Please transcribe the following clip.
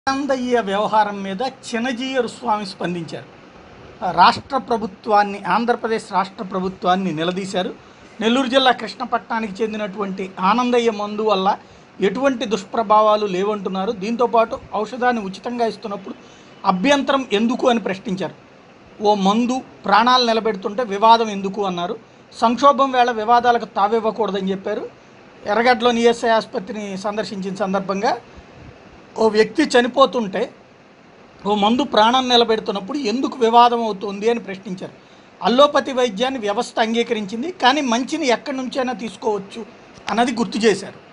ఆనందయ్య వ్యవహారం మీద చినజీయరు స్వామి స్పందించారు రాష్ట్ర ప్రభుత్వాన్ని ఆంధ్రప్రదేశ్ రాష్ట్ర ప్రభుత్వాన్ని నిలదీశారు నెల్లూరు జిల్లా కృష్ణపట్నానికి చెందినటువంటి ఆనందయ్య మందు వల్ల ఎటువంటి దుష్ప్రభావాలు లేవంటున్నారు దీంతోపాటు ఔషధాన్ని ఉచితంగా ఇస్తున్నప్పుడు అభ్యంతరం ఎందుకు అని ప్రశ్నించారు ఓ మందు ప్రాణాలు నిలబెడుతుంటే వివాదం ఎందుకు అన్నారు సంక్షోభం వేళ వివాదాలకు తావివ్వకూడదని చెప్పారు ఎర్రగడ్డలోని ఈఎస్ఐ ఆసుపత్రిని సందర్శించిన సందర్భంగా ఓ వ్యక్తి చనిపోతుంటే ఓ మందు ప్రాణం నిలబెడుతున్నప్పుడు ఎందుకు వివాదం అవుతుంది అని ప్రశ్నించారు అల్లోపతి వైద్యాన్ని వ్యవస్థ అంగీకరించింది కానీ మంచిని ఎక్కడి నుంచైనా తీసుకోవచ్చు అన్నది గుర్తు చేశారు